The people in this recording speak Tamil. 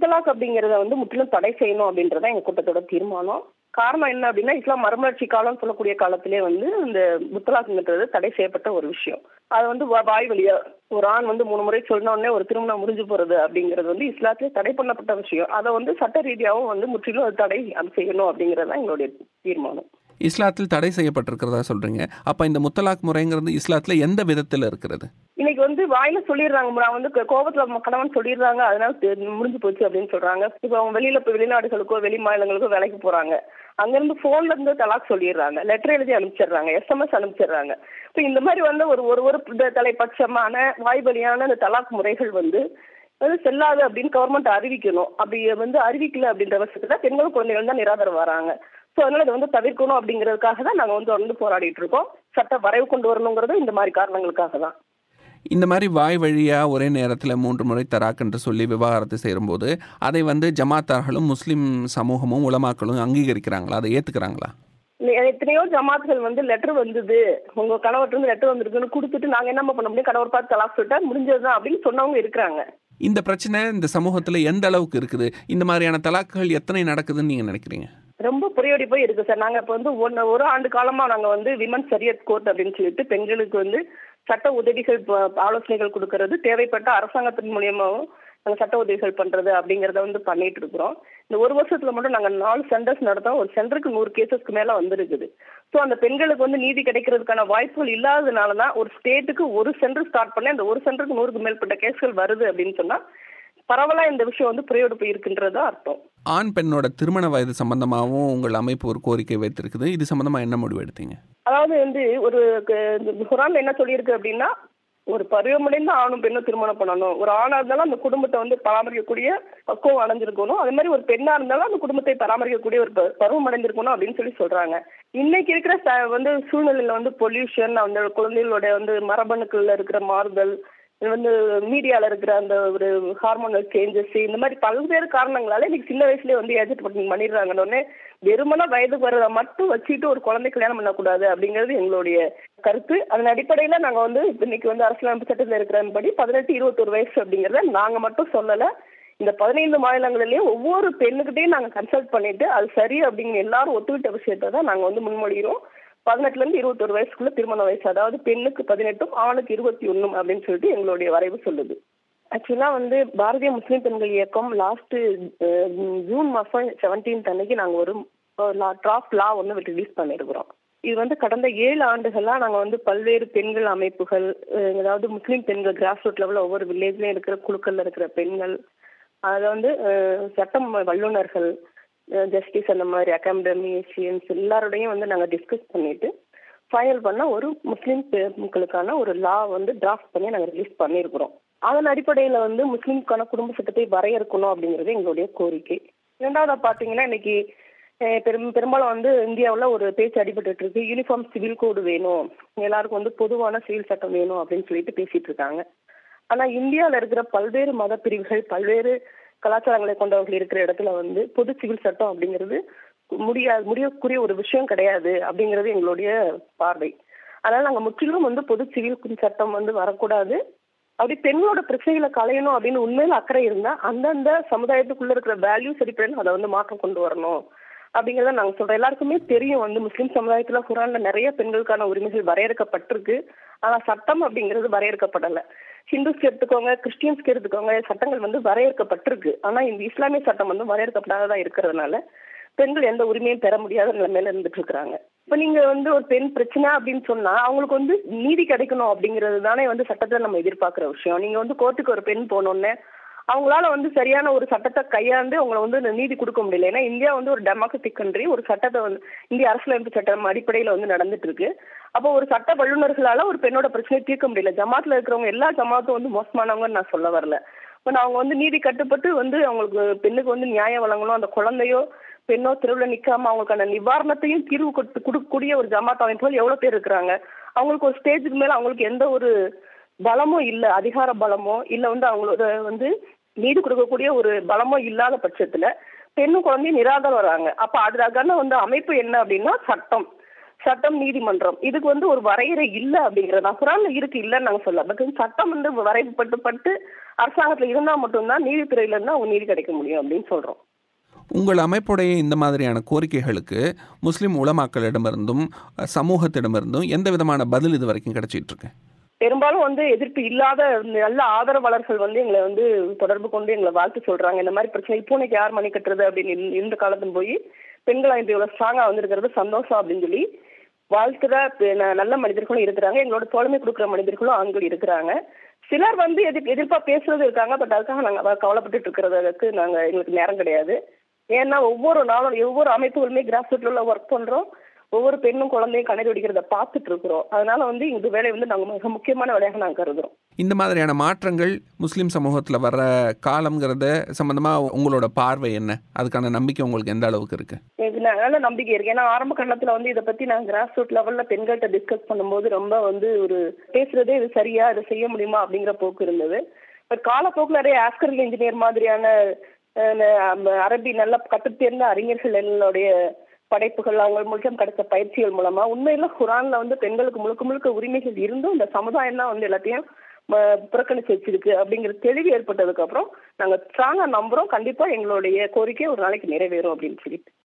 முத்தலாக் அப்படிங்கறத வந்து முற்றிலும் தடை செய்யணும் அப்படின்றத எங்க கூட்டத்தோட தீர்மானம் காரணம் என்ன அப்படின்னா இஸ்லாம் மறுமலர்ச்சி காலம் சொல்லக்கூடிய காலத்திலே வந்து இந்த முத்தலாக்ங்கிறது தடை செய்யப்பட்ட ஒரு விஷயம் அது வந்து வா- வாய் வழியா ஒரு ஆண் வந்து மூணு முறை சொன்ன உடனே ஒரு திருமணம் முறிஞ்சு போறது அப்படிங்கிறது வந்து இஸ்லாத்திலே தடை பண்ணப்பட்ட விஷயம் அதை வந்து சட்ட ரீதியாகவும் வந்து முற்றிலும் அது தடை அது செய்யணும் அப்படிங்கிறது தான் எங்களுடைய தீர்மானம் இஸ்லாத்தில் தடை செய்யப்பட்டிருக்கிறதா சொல்றீங்க அப்ப இந்த முத்தலாக் முறைங்கிறது இஸ்லாத்துல எந்த விதத்தில் இருக்கிறது இன்னைக்கு வந்து வாயில சொல்லிடுறாங்க நான் வந்து கோ- கோபத்துல ம- கணவன் சொல்லிடுறாங்க அதனால தெ- முடிஞ்சு போச்சு அப்படின்னு சொல்றாங்க இப்போ அவங்க வெளியில போய் வெளிநாடுகளுக்கோ வெளி மாநிலங்களுக்கோ வேலைக்கு போறாங்க அங்க இருந்து போன்ல இருந்து தலாக் சொல்லிடுறாங்க லெட்டர் எழுதி அனுப்பிச்சிடுறாங்க எஸ்எம்எஸ் அனுப்பிச்சிடுறாங்க இப்போ இந்த மாதிரி வந்து ஒரு ஒரு ஒரு த- தலைப்பட்சமான வாய்வழியான இந்த தலாக் முறைகள் வந்து வந்து செல்லாது அப்படின்னு கவர்மெண்ட் அறிவிக்கணும் அப்படி வந்து அறிவிக்கல அப்படின்ற பட்சத்துல பெண்கள் குழந்தைகள் தான் நிராதரவு வராங்க ஸோ அதனால இதை வந்து தவிர்க்கணும் அப்படிங்கிறதுக்காக தான் நாங்கள் வந்து தொடர்ந்து போராடிட்டு இருக்கோம் சட்ட வரைவு கொண்டு வரணுங்கிறது இந்த மாதிரி காரணங்களுக்காக தான் இந்த மாதிரி வாய் வழியா ஒரே நேரத்தில் மூன்று முறை தராக் என்று சொல்லி விவாகரத்து செய்யும்போது அதை வந்து ஜமாத்தார்களும் முஸ்லிம் சமூகமும் உலமாக்களும் அங்கீகரிக்கிறாங்களா அதை ஏத்துக்கிறாங்களா இல்ல, எத்தனையோ ஜமாத்துகள் வந்து லெட்டர் வந்தது உங்க கணவர்கிட்ட இருந்து லெட்டர் வந்திருக்குன்னு கொடுத்துட்டு நாங்க என்ன பண்ண முடியும் கணவர் பார்த்து தலாக் சொல்லிட்டா முடிஞ்சதுதான் அப்படின்னு சொன்னவங்க இருக்கிறாங்க இந்த பிரச்சனை இந்த சமூகத்துல எந்த அளவுக்கு இருக்குது இந்த மாதிரியான தலாக்குகள் எத்தனை நடக்குதுன்னு நீங்க நினைக்கிறீங்க ரொம்ப புரியோடி போய் இருக்கு சார் நாங்க இப்ப வந்து ஒன்னு ஒரு ஆண்டு காலமா நாங்க வந்து விமன் சரியத் கோர்ட் அப்படின்னு சொல்லிட்டு பெண்களுக்கு வந்து சட்ட உதவிகள் ப- ஆலோசனைகள் கொடுக்கறது தேவைப்பட்ட அரசாங்கத்தின் மூலியமாவும் நாங்க சட்ட உதவிகள் பண்றது அப்படிங்கறத வந்து பண்ணிட்டு இருக்கிறோம் இந்த ஒரு வருஷத்துல மட்டும் நாங்க நாலு சென்டர்ஸ் நடத்தோம் ஒரு சென்டருக்கு நூறு கேசஸ்க்கு மேல வந்திருக்குது ஸோ அந்த பெண்களுக்கு வந்து நீதி கிடைக்கிறதுக்கான வாய்ப்புகள் இல்லாததுனால தான் ஒரு ஸ்டேட்டுக்கு ஒரு சென்டர் ஸ்டார்ட் பண்ணி அந்த ஒரு சென்டருக்கு நூறுக்கு மேற்பட்ட கேஸ்கள் வருது அப்படின்னு சொன்னா பரவலா இந்த விஷயம் வந்து புரியோடு போய் இருக்குன்றது தான் அர்த்தம் ஆண் பெண்ணோட திருமண வயது சம்பந்தமாகவும் உங்கள் அமைப்பு ஒரு கோரிக்கை வைத்திருக்குது இது சம்பந்தமா என்ன முடிவு எடுத்தீங்க அதாவது வந்து ஒரு க- இந்த குரான்ல என்ன சொல்லியிருக்கு அப்படின்னா ஒரு பருவமடைந்த ஆணும் பெண்ணும் திருமணம் பண்ணணும் ஒரு ஆணா இருந்தாலும் அந்த குடும்பத்தை வந்து பராமரிக்கக்கூடிய பக்குவம் அடைஞ்சிருக்கணும் அதே மாதிரி ஒரு பெண்ணா இருந்தாலும் அந்த குடும்பத்தை பராமரிக்கக்கூடிய ஒரு ப- பருவம் அடைஞ்சிருக்கணும் அப்படின்னு சொல்லி சொல்றாங்க இன்னைக்கு இருக்கிற ச- வந்து சூழ்நிலையில வந்து பொல்யூஷன் அந்த குழந்தைகளோட வந்து மரபணுக்கள்ல இருக்கிற மாறுதல் இது வந்து மீடியால இருக்கிற அந்த ஒரு ஹார்மோனல் சேஞ்சஸ் இந்த மாதிரி பல்வேறு காரணங்களால இன்னைக்கு சின்ன வயசுலயே வந்து ஏஜெட் பண்ணிடுறாங்கன்னு உடனே வெறுமன வயதுக்கு வர்றத மட்டும் வச்சுட்டு ஒரு குழந்தை கல்யாணம் பண்ணக்கூடாது அப்படிங்கிறது எங்களுடைய கருத்து அதன் அடிப்படையில நாங்க வந்து இப்ப இன்னைக்கு வந்து அரசியலமைப்பு சட்டத்தில் இருக்கிறபடி பதினெட்டு இருபத்தொரு வயசு அப்படிங்கறத நாங்க மட்டும் சொல்லல இந்த பதினைந்து மாநிலங்களிலேயே ஒவ்வொரு பெண்ணுகிட்டையும் நாங்க கன்சல்ட் பண்ணிட்டு அது சரி அப்படிங்கிற எல்லாரும் ஒத்துக்கிட்ட விஷயத்தை தான் நாங்க வந்து முன்மொழிகிறோம் பதினெட்டுல இருந்து இருபத்தொரு வயசுக்குள்ள திருமண வயசு அதாவது பெண்ணுக்கு பதினெட்டும் ஆணுக்கு இருபத்தி ஒண்ணும் அப்படின்னு சொல்லிட்டு எங்களுடைய வரைவு சொல்லுது ஆக்சுவலா வந்து பாரதிய முஸ்லிம் பெண்கள் இயக்கம் லாஸ்ட் ஜூன் மாசம் செவன்டீன்த் அன்னைக்கு நாங்க ஒரு டிராஃப்ட் லா ஒன்று ரிலீஸ் பண்ணிருக்கிறோம் இது வந்து கடந்த ஏழு ஆண்டுகளா நாங்க வந்து பல்வேறு பெண்கள் அமைப்புகள் அஹ், அதாவது முஸ்லிம் பெண்கள் கிராஸ் ரூட் லெவலில் ஒவ்வொரு வில்லேஜ்லயும் இருக்கிற குழுக்கள்ல இருக்கிற பெண்கள் அதை வந்து அஹ், சட்டம் வல்லுநர்கள் ஜஸ்டிஸ் அந்த மாதிரி அகாடமிஷியன்ஸ் எல்லாரோடையும் வந்து நாங்க டிஸ்கஸ் பண்ணிட்டு ஃபைனல் பண்ண ஒரு முஸ்லீம் பெண்களுக்கான ஒரு லா வந்து டிராஃப்ட் பண்ணி நாங்க ரிலீஸ் பண்ணியிருக்கிறோம் அதன் அடிப்படையில வந்து முஸ்லீம்கான குடும்ப சட்டத்தை வரையறுக்கணும் அப்படிங்கிறது எங்களுடைய கோரிக்கை இரண்டாவதா பாத்தீங்கன்னா இன்னைக்கு அஹ், பெரும் பெரும்பாலும் வந்து இந்தியாவுல ஒரு பேச்சு அடிபட்டு இருக்கு யூனிஃபார்ம் சிவில் கோடு வேணும் எல்லாருக்கும் வந்து பொதுவான சிவில் சட்டம் வேணும் அப்படின்னு சொல்லிட்டு பேசிட்டு இருக்காங்க ஆனா இந்தியால இருக்கிற பல்வேறு மத பிரிவுகள் பல்வேறு கலாச்சாரங்களை கொண்டவர்கள் இருக்கிற இடத்துல வந்து பொது சிவில் சட்டம் அப்படிங்கிறது முடியாது முடியக்கூடிய ஒரு விஷயம் கிடையாது அப்படிங்கிறது எங்களுடைய பார்வை அதனால நாங்க முற்றிலும் வந்து பொது சிவில் சட்டம் வந்து வரக்கூடாது அப்படி பெண்களோட பிரச்சனைகளை களையணும் அப்படின்னு உண்மையில அக்கறை இருந்தா அந்தந்த சமுதாயத்துக்குள்ள இருக்கிற வேல்யூஸ் அடிப்படையில் அதை வந்து மாற்றம் கொண்டு வரணும் அப்படிங்கறத நாங்க சொல்றோம் எல்லாருக்குமே தெரியும் வந்து முஸ்லிம் சமுதாயத்துல குரான்ல நிறைய பெண்களுக்கான உரிமைகள் வரையறுக்கப்பட்டிருக்கு ஆனா சட்டம் அப்படிங்கிறது வரையறுக்கப்படல ஹிந்துஸ்க்கு எடுத்துக்கோங்க கிறிஸ்டியன்ஸ்க்கு எடுத்துக்கோங்க சட்டங்கள் வந்து வரையறுக்கப்பட்டிருக்கு ஆனா இந்த இஸ்லாமிய சட்டம் வந்து வரையறுக்கப்படாததா இருக்கிறதுனால பெண்கள் எந்த உரிமையும் பெற முடியாத நிலைமையில இருந்துட்டு இருக்காங்க இப்ப நீங்க வந்து ஒரு பெண் பிரச்சனை அப்படின்னு சொன்னா அவங்களுக்கு வந்து நீதி கிடைக்கணும் அப்படிங்கிறது தானே வந்து சட்டத்துல நம்ம எதிர்பார்க்கிற விஷயம் நீங்க வந்து கோர்ட்டுக்கு ஒரு பெண் போனோடனே அவங்களால வந்து சரியான ஒரு சட்டத்தை கையாண்டு அவங்கள வந்து இந்த நீதி கொடுக்க முடியல ஏன்னா இந்தியா வந்து ஒரு டெமோக்ராட்டிக் கண்ட்ரி ஒரு சட்டத்தை வந்து இந்திய அரசியலமைப்பு சட்டம் அடிப்படையில வந்து நடந்துட்டு இருக்கு அப்போ ஒரு சட்ட வல்லுநர்களால ஒரு பெண்ணோட பிரச்சனையை தீர்க்க முடியல ஜமாத்துல இருக்கிறவங்க எல்லா ஜமாத்தும் வந்து மோசமானவங்கன்னு நான் சொல்ல வரல இப்போ அவங்க வந்து நீதி கட்டுப்பட்டு வந்து அவங்களுக்கு பெண்ணுக்கு வந்து நியாயம் வழங்கணும் அந்த குழந்தையோ பெண்ணோ தெருவில் நிக்காம அவங்களுக்கான நிவாரணத்தையும் தீர்வு கொடுத்து கொடுக்கக்கூடிய ஒரு ஜமாத் அமைப்புகள் எவ்வளவு பேர் இருக்கிறாங்க அவங்களுக்கு ஒரு ஸ்டேஜுக்கு மேல அவங்களுக்கு எந்த ஒரு பலமும் இல்ல அதிகார பலமோ இல்ல வந்து அவங்களோட வந்து நீதி கொடுக்கக்கூடிய ஒரு பலமோ இல்லாத பட்சத்துல பெண்ணும் குழந்தையும் நிராதரம் வராங்க அப்ப அதுக்கான வந்து அமைப்பு என்ன அப்படின்னா சட்டம் சட்டம் நீதிமன்றம் இதுக்கு வந்து ஒரு வரையறை இல்ல அப்படிங்கறதா குரான்ல இருக்கு இல்லன்னு நாங்க சொல்ல பட் சட்டம் வந்து வரைபட்டு பட்டு அரசாங்கத்துல இருந்தா மட்டும்தான் நீதித்துறையில இருந்தா அவங்க நீதி கிடைக்க முடியும் அப்படின்னு சொல்றோம் உங்கள் அமைப்புடைய இந்த மாதிரியான கோரிக்கைகளுக்கு முஸ்லிம் உலமாக்களிடமிருந்தும் சமூகத்திடமிருந்தும் எந்த விதமான பதில் இது வரைக்கும் கிடைச்சிட்டு இருக்கு பெரும்பாலும் வந்து எதிர்ப்பு இல்லாத நல்ல ஆதரவாளர்கள் வந்து எங்களை வந்து தொடர்பு கொண்டு எங்களை வாழ்த்து சொல்றாங்க இந்த மாதிரி பிரச்சனை பூனைக்கு யார் மணி கட்டுறது அப்படின்னு இந்த- இந்த காலத்துல போய் பெண்கள் அமைப்பு இவ்வளவு ஸ்ட்ராங்கா வந்திருக்கிறது சந்தோஷம் அப்படின்னு சொல்லி வாழ்த்துற பெ- ந- நல்ல மனிதர்களும் இருக்கிறாங்க எங்களோட தோழமை கொடுக்குற மனிதர்களும் ஆண்கள் இருக்கிறாங்க சிலர் வந்து எதிர் எதிர்ப்பா பேசுறது இருக்காங்க பட் அதுக்காக நாங்க அவ- கவலைப்பட்டுட்டு இருக்கிறதுக்கு நாங்க எங்களுக்கு நேரம் கிடையாது ஏன்னா ஒவ்வொரு நாளும் ஒவ்வொரு அமைப்புகளுமே கிராஸ் ரூட்ல ஒர்க் பண்றோம் ஒவ்வொரு பெண்ணும் குழந்தையும் கண்ணீர் வெடிக்கிறத பார்த்துட்டு இருக்கிறோம் அதனால வந்து இந்த வேலையை வந்து நாங்க மிக முக்கியமான வேலையாக நாங்க கருதுறோம் இந்த மாதிரியான மாற்றங்கள் முஸ்லிம் சமூகத்தில் வர்ற காலம்ங்கிறத சம்பந்தமாக உங்களோட பார்வை என்ன அதுக்கான நம்பிக்கை உங்களுக்கு எந்த அளவுக்கு இருக்கு எனக்கு ந- நல்ல நம்பிக்கை இருக்கு ஏன்னா ஆரம்ப கட்டத்துல வந்து இதை பத்தி நான் கிராஸ் ரூட் லெவல்ல பெண்கள்கிட்ட டிஸ்கஸ் பண்ணும்போது ரொம்ப வந்து ஒரு பேசுறதே இது சரியா இதை செய்ய முடியுமா அப்படிங்கிற போக்கு இருந்தது பட் காலப்போக்கில் நிறைய ஆஸ்கரல் இன்ஜினியர் மாதிரியான அஹ், ந- அரபி நல்ல கற்றுத்தேர்ந்த அறிஞர்கள் எங்களுடைய படைப்புகள் அவங்க மூலம் கிடைச்ச பயிற்சிகள் மூலமா உண்மையில குரான்ல வந்து பெண்களுக்கு முழுக்க முழுக்க உரிமைகள் இருந்தும் இந்த சமுதாயம் தான் வந்து எல்லாத்தையும் ம- புறக்கணிச்சு வச்சிருக்கு அப்படிங்கிற தெளிவு ஏற்பட்டதுக்கு அப்புறம் நாங்க ஸ்ட்ராங்கா நம்புறோம் கண்டிப்பா எங்களுடைய கோரிக்கை ஒரு நாளைக்கு நிறைவேறும் அப்படின்னு சொல்லிட்டு